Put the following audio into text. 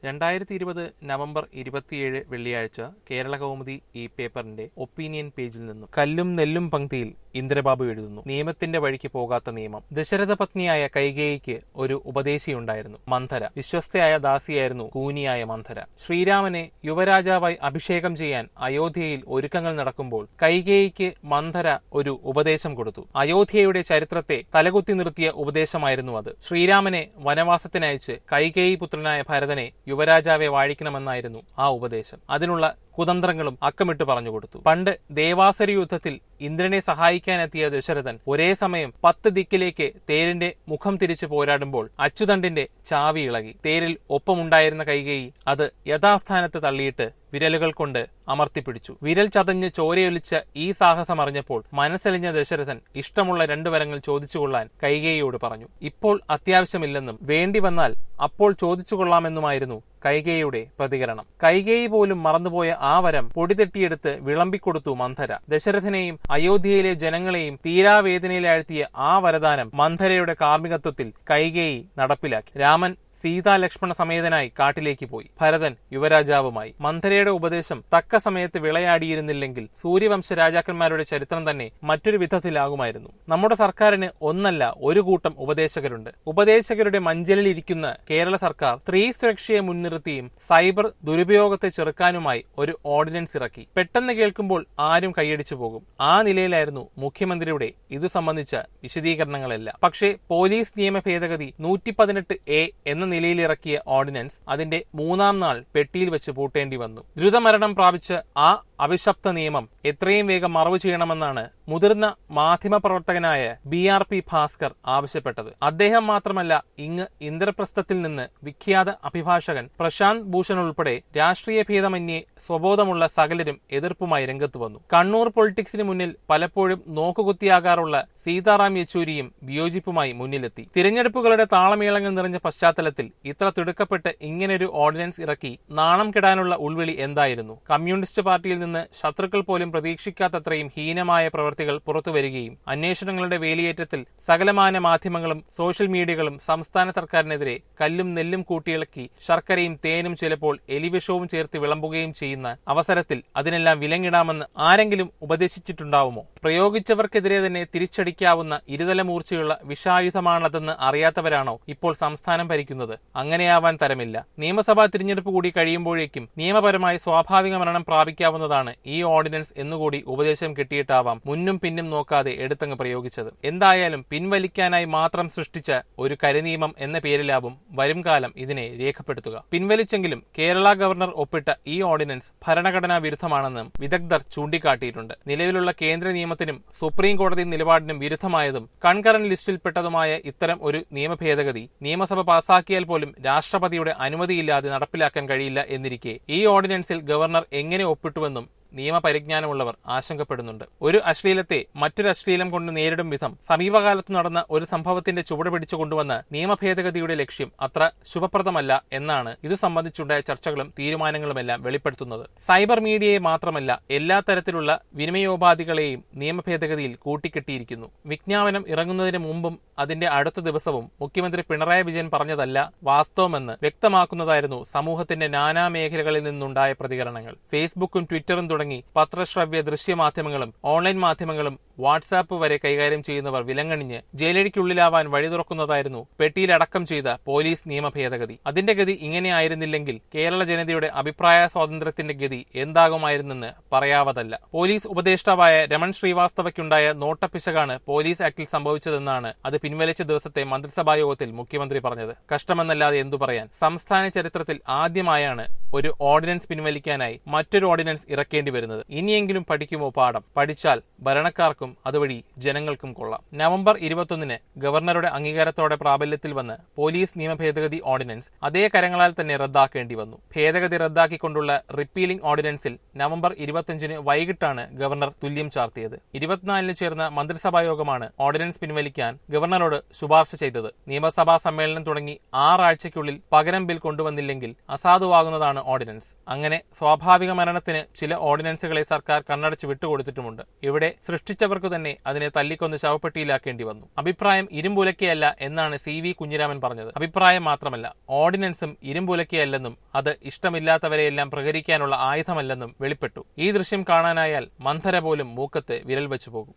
രണ്ടായിരത്തി ഇരുപത് നവംബർ ഇരുപത്തിയേഴ് വെള്ളിയാഴ്ച കേരള കൗമുദി ഈ പേപ്പറിന്റെ ഒപ്പീനിയൻ പേജിൽ നിന്നും കല്ലും നെല്ലും പങ്ക്തിയിൽ ഇന്ദ്രബാബു എഴുതുന്നു നിയമത്തിന്റെ വഴിക്ക് പോകാത്ത നിയമം ദശരഥ പത്നിയായ കൈകേയിക്ക് ഒരു ഉപദേശിയുണ്ടായിരുന്നു മന്ധര വിശ്വസ്തയായ ദാസിയായിരുന്നു കൂനിയായ മന്ധര ശ്രീരാമനെ യുവരാജാവായി അഭിഷേകം ചെയ്യാൻ അയോധ്യയിൽ ഒരുക്കങ്ങൾ നടക്കുമ്പോൾ കൈകേയിക്ക് മന്ധര ഒരു ഉപദേശം കൊടുത്തു അയോധ്യയുടെ ചരിത്രത്തെ തലകുത്തി നിർത്തിയ ഉപദേശമായിരുന്നു അത് ശ്രീരാമനെ വനവാസത്തിനയച്ച് കൈകേയി പുത്രനായ ഭരതനെ യുവരാജാവെ വാഴിക്കണമെന്നായിരുന്നു ആ ഉപദേശം അതിനുള്ള കുതന്ത്രങ്ങളും അക്കമിട്ട് പറഞ്ഞുകൊടുത്തു പണ്ട് ദേവാസുര യുദ്ധത്തിൽ ഇന്ദ്രനെ സഹായിക്കാനെത്തിയ ദശരഥൻ ഒരേ സമയം പത്ത് ദിക്കിലേക്ക് തേരിന്റെ മുഖം തിരിച്ചു പോരാടുമ്പോൾ അച്യുതണ്ടിന്റെ ചാവി ഇളകി തേരിൽ ഒപ്പമുണ്ടായിരുന്ന കൈകേയി അത് യഥാസ്ഥാനത്ത് തള്ളിയിട്ട് വിരലുകൾ കൊണ്ട് അമർത്തിപ്പിടിച്ചു വിരൽ ചതഞ്ഞ് ചോരയൊലിച്ച ഈ സാഹസം അറിഞ്ഞപ്പോൾ മനസ്സലിഞ്ഞ ദശരഥൻ ഇഷ്ടമുള്ള രണ്ടു വരങ്ങൾ ചോദിച്ചുകൊള്ളാൻ കൈകേയിയോട് പറഞ്ഞു ഇപ്പോൾ അത്യാവശ്യമില്ലെന്നും വേണ്ടി വന്നാൽ അപ്പോൾ ചോദിച്ചുകൊള്ളാമെന്നുമായിരുന്നു കൈകേയിയുടെ പ്രതികരണം കൈകേയി പോലും മറന്നുപോയ ആ വരം പൊടിതെട്ടിയെടുത്ത് വിളമ്പിക്കൊടുത്തു മന്ധര ദശരഥനെയും അയോധ്യയിലെ ജനങ്ങളെയും തീരാവേദനയിലാഴ്ത്തിയ ആ വരദാനം മന്ധരയുടെ കാർമ്മികത്വത്തിൽ കൈകേയി നടപ്പിലാക്കി രാമൻ സീതാ ലക്ഷ്മണ സമേതനായി കാട്ടിലേക്ക് പോയി ഭരതൻ യുവരാജാവുമായി മന്ധരയുടെ ഉപദേശം തക്ക സമയത്ത് വിളയാടിയിരുന്നില്ലെങ്കിൽ സൂര്യവംശ രാജാക്കന്മാരുടെ ചരിത്രം തന്നെ മറ്റൊരു വിധത്തിലാകുമായിരുന്നു നമ്മുടെ സർക്കാരിന് ഒന്നല്ല ഒരു കൂട്ടം ഉപദേശകരുണ്ട് ഉപദേശകരുടെ മഞ്ചലിൽ ഇരിക്കുന്ന കേരള സർക്കാർ സ്ത്രീ സുരക്ഷയെ മുൻനിർത്തിയും സൈബർ ദുരുപയോഗത്തെ ചെറുക്കാനുമായി ഒരു ഓർഡിനൻസ് ഇറക്കി പെട്ടെന്ന് കേൾക്കുമ്പോൾ ആരും കൈയടിച്ചു പോകും ആ നിലയിലായിരുന്നു മുഖ്യമന്ത്രിയുടെ ഇതു സംബന്ധിച്ച വിശദീകരണങ്ങളെല്ലാം പക്ഷേ പോലീസ് നിയമ ഭേദഗതി നൂറ്റി പതിനെട്ട് എ എന്ന നിലയിൽ ഇറക്കിയ ഓർഡിനൻസ് അതിന്റെ മൂന്നാം നാൾ പെട്ടിയിൽ വെച്ച് പൂട്ടേണ്ടി വന്നു ദ്രുതമരണം പ്രാപിച്ച ആ അവിശപ്ത നിയമം എത്രയും വേഗം മറവ് ചെയ്യണമെന്നാണ് മുതിർന്ന മാധ്യമപ്രവർത്തകനായ ബി ആർ പി ഭാസ്കർ ആവശ്യപ്പെട്ടത് അദ്ദേഹം മാത്രമല്ല ഇങ്ങ് ഇന്ദ്രപ്രസ്ഥത്തിൽ നിന്ന് വിഖ്യാത അഭിഭാഷകൻ പ്രശാന്ത് ഭൂഷൺ ഉൾപ്പെടെ രാഷ്ട്രീയ ഭേദമന്യേ സ്വബോധമുള്ള സകലരും എതിർപ്പുമായി രംഗത്ത് വന്നു കണ്ണൂർ പൊളിറ്റിക്സിന് മുന്നിൽ പലപ്പോഴും നോക്കുകുത്തിയാകാറുള്ള സീതാറാം യെച്ചൂരിയും വിയോജിപ്പുമായി മുന്നിലെത്തി തിരഞ്ഞെടുപ്പുകളുടെ താളമേളങ്ങൾ നിറഞ്ഞ പശ്ചാത്തലത്തിൽ ഇത്ര തിടുക്കപ്പെട്ട് ഇങ്ങനൊരു ഓർഡിനൻസ് ഇറക്കി നാണം കെടാനുള്ള ഉൾവിളി എന്തായിരുന്നു കമ്മ്യൂണിസ്റ്റ് പാർട്ടിയിൽ നിന്ന് ശത്രുക്കൾ പോലും പ്രതീക്ഷിക്കാത്തത്രയും ഹീനമായ പ്രവൃത്തികൾ പുറത്തുവരികയും അന്വേഷണങ്ങളുടെ വേലിയേറ്റത്തിൽ സകലമാന മാധ്യമങ്ങളും സോഷ്യൽ മീഡിയകളും സംസ്ഥാന സർക്കാരിനെതിരെ കല്ലും നെല്ലും കൂട്ടിയിളക്കി ശർക്കരയും തേനും ചിലപ്പോൾ എലിവിഷവും ചേർത്ത് വിളമ്പുകയും ചെയ്യുന്ന അവസരത്തിൽ അതിനെല്ലാം വിലങ്ങിടാമെന്ന് ആരെങ്കിലും ഉപദേശിച്ചിട്ടുണ്ടാവുമോ പ്രയോഗിച്ചവർക്കെതിരെ തന്നെ തിരിച്ചടിക്കാവുന്ന ഇരുതല മൂർച്ചയുള്ള വിഷായുധമാണതെന്ന് അറിയാത്തവരാണോ ഇപ്പോൾ സംസ്ഥാനം ഭരിക്കുന്നത് അങ്ങനെയാവാൻ തരമില്ല നിയമസഭാ തിരഞ്ഞെടുപ്പ് കൂടി കഴിയുമ്പോഴേക്കും നിയമപരമായി സ്വാഭാവിക മരണം പ്രാപിക്കാവുന്നതാണ് ഈ ഓർഡിനൻസ് എന്നുകൂടി ഉപദേശം കിട്ടിയിട്ടാവാം മുന്നും പിന്നും നോക്കാതെ എടുത്തങ്ങ് പ്രയോഗിച്ചത് എന്തായാലും പിൻവലിക്കാനായി മാത്രം സൃഷ്ടിച്ച ഒരു കരിനിയമം എന്ന പേരിലാവും വരും കാലം ഇതിനെ രേഖപ്പെടുത്തുക പിൻവലിച്ചെങ്കിലും കേരള ഗവർണർ ഒപ്പിട്ട ഈ ഓർഡിനൻസ് ഭരണഘടനാ വിരുദ്ധമാണെന്നും വിദഗ്ധർ ചൂണ്ടിക്കാട്ടിയിട്ടുണ്ട് നിലവിലുള്ള കേന്ദ്ര നിയമത്തിനും സുപ്രീം കോടതി നിലപാടിനും വിരുദ്ധമായതും കൺകറന്റ് ലിസ്റ്റിൽപ്പെട്ടതുമായ ഇത്തരം ഒരു നിയമ ഭേദഗതി നിയമസഭ പാസാക്കിയാൽ പോലും രാഷ്ട്രപതിയുടെ അനുമതിയില്ലാതെ നടപ്പിലാക്കാൻ കഴിയില്ല എന്നിരിക്കെ ഈ ഓർഡിനൻസിൽ ഗവർണർ എങ്ങനെ ഒപ്പിട്ടുവെന്നും നിയമപരിജ്ഞാനമുള്ളവർ ആശങ്കപ്പെടുന്നുണ്ട് ഒരു അശ്ലീലത്തെ മറ്റൊരു അശ്ലീലം കൊണ്ട് നേരിടും വിധം സമീപകാലത്ത് നടന്ന ഒരു സംഭവത്തിന്റെ ചുവട് പിടിച്ചു കൊണ്ടുവന്ന നിയമ ഭേദഗതിയുടെ ലക്ഷ്യം അത്ര ശുഭപ്രദമല്ല എന്നാണ് ഇതു സംബന്ധിച്ചുണ്ടായ ചർച്ചകളും തീരുമാനങ്ങളുമെല്ലാം വെളിപ്പെടുത്തുന്നത് സൈബർ മീഡിയയെ മാത്രമല്ല എല്ലാ തരത്തിലുള്ള വിനിമയോപാധികളെയും നിയമ ഭേദഗതിയിൽ കൂട്ടിക്കെട്ടിയിരിക്കുന്നു വിജ്ഞാപനം ഇറങ്ങുന്നതിന് മുമ്പും അതിന്റെ അടുത്ത ദിവസവും മുഖ്യമന്ത്രി പിണറായി വിജയൻ പറഞ്ഞതല്ല വാസ്തവമെന്ന് വ്യക്തമാക്കുന്നതായിരുന്നു സമൂഹത്തിന്റെ നാനാ മേഖലകളിൽ നിന്നുണ്ടായ പ്രതികരണങ്ങൾ ഫേസ്ബുക്കും ട്വിറ്ററും തുടങ്ങി പത്രശ്രവ്യ ദൃശ്യമാധ്യമങ്ങളും ഓൺലൈൻ മാധ്യമങ്ങളും വാട്സാപ്പ് വരെ കൈകാര്യം ചെയ്യുന്നവർ വിലങ്ങണിഞ്ഞ് ജയിലടിക്കുള്ളിലാവാൻ വഴി തുറക്കുന്നതായിരുന്നു പെട്ടിയിലടക്കം ചെയ്ത പോലീസ് നിയമ ഭേദഗതി അതിന്റെ ഗതി ഇങ്ങനെയായിരുന്നില്ലെങ്കിൽ കേരള ജനതയുടെ അഭിപ്രായ സ്വാതന്ത്ര്യത്തിന്റെ ഗതി എന്താകുമായിരുന്നെന്ന് പറയാവതല്ല പോലീസ് ഉപദേഷ്ടാവായ രമൺ ശ്രീവാസ്തവയ്ക്കുണ്ടായ നോട്ടപ്പിശകാണ് പോലീസ് ആക്ടിൽ സംഭവിച്ചതെന്നാണ് അത് പിൻവലിച്ച ദിവസത്തെ മന്ത്രിസഭാ യോഗത്തിൽ മുഖ്യമന്ത്രി പറഞ്ഞത് കഷ്ടമെന്നല്ലാതെ എന്തു പറയാൻ സംസ്ഥാന ചരിത്രത്തിൽ ആദ്യമായാണ് ഒരു ഓർഡിനൻസ് പിൻവലിക്കാനായി മറ്റൊരു ഓർഡിനൻസ് ഇറക്കേണ്ടി വരുന്നത് ഇനിയെങ്കിലും പഠിക്കുമോ പാഠം പഠിച്ചാൽ ഭരണക്കാർക്കും അതുവഴി ജനങ്ങൾക്കും കൊള്ളാം നവംബർ ഇരുപത്തൊന്നിന് ഗവർണറുടെ അംഗീകാരത്തോടെ പ്രാബല്യത്തിൽ വന്ന് പോലീസ് നിയമ ഭേദഗതി ഓർഡിനൻസ് അതേ കരങ്ങളാൽ തന്നെ റദ്ദാക്കേണ്ടി വന്നു ഭേദഗതി റദ്ദാക്കിക്കൊണ്ടുള്ള റിപ്പീലിംഗ് ഓർഡിനൻസിൽ നവംബർ ഇരുപത്തിയഞ്ചിന് വൈകിട്ടാണ് ഗവർണർ തുല്യം ചാർത്തിയത് ഇരുപത്തിനാലിന് ചേർന്ന മന്ത്രിസഭാ യോഗമാണ് ഓർഡിനൻസ് പിൻവലിക്കാൻ ഗവർണറോട് ശുപാർശ ചെയ്തത് നിയമസഭാ സമ്മേളനം തുടങ്ങി ആറാഴ്ചയ്ക്കുള്ളിൽ പകരം ബിൽ കൊണ്ടുവന്നില്ലെങ്കിൽ അസാധുവാകുന്നതാണ് ഓർഡിനൻസ് അങ്ങനെ സ്വാഭാവിക മരണത്തിന് ചില ഓർഡിനൻസുകളെ സർക്കാർ കണ്ണടച്ച് വിട്ടുകൊടുത്തിട്ടുമുണ്ട് ഇവിടെ സൃഷ്ടിച്ച മറ്റുള്ളവർക്കു തന്നെ അതിനെ തല്ലിക്കൊന്ന് ശവപ്പെട്ടിയിലാക്കേണ്ടി വന്നു അഭിപ്രായം ഇരുമ്പുലക്കയല്ല എന്നാണ് സി വി കുഞ്ഞിരാമൻ പറഞ്ഞത് അഭിപ്രായം മാത്രമല്ല ഓർഡിനൻസും ഇരുമ്പുലക്കയല്ലെന്നും അത് ഇഷ്ടമില്ലാത്തവരെയെല്ലാം പ്രഹരിക്കാനുള്ള ആയുധമല്ലെന്നും വെളിപ്പെട്ടു ഈ ദൃശ്യം കാണാനായാൽ മന്ധര പോലും മൂക്കത്ത് വിരൽ വെച്ചു പോകും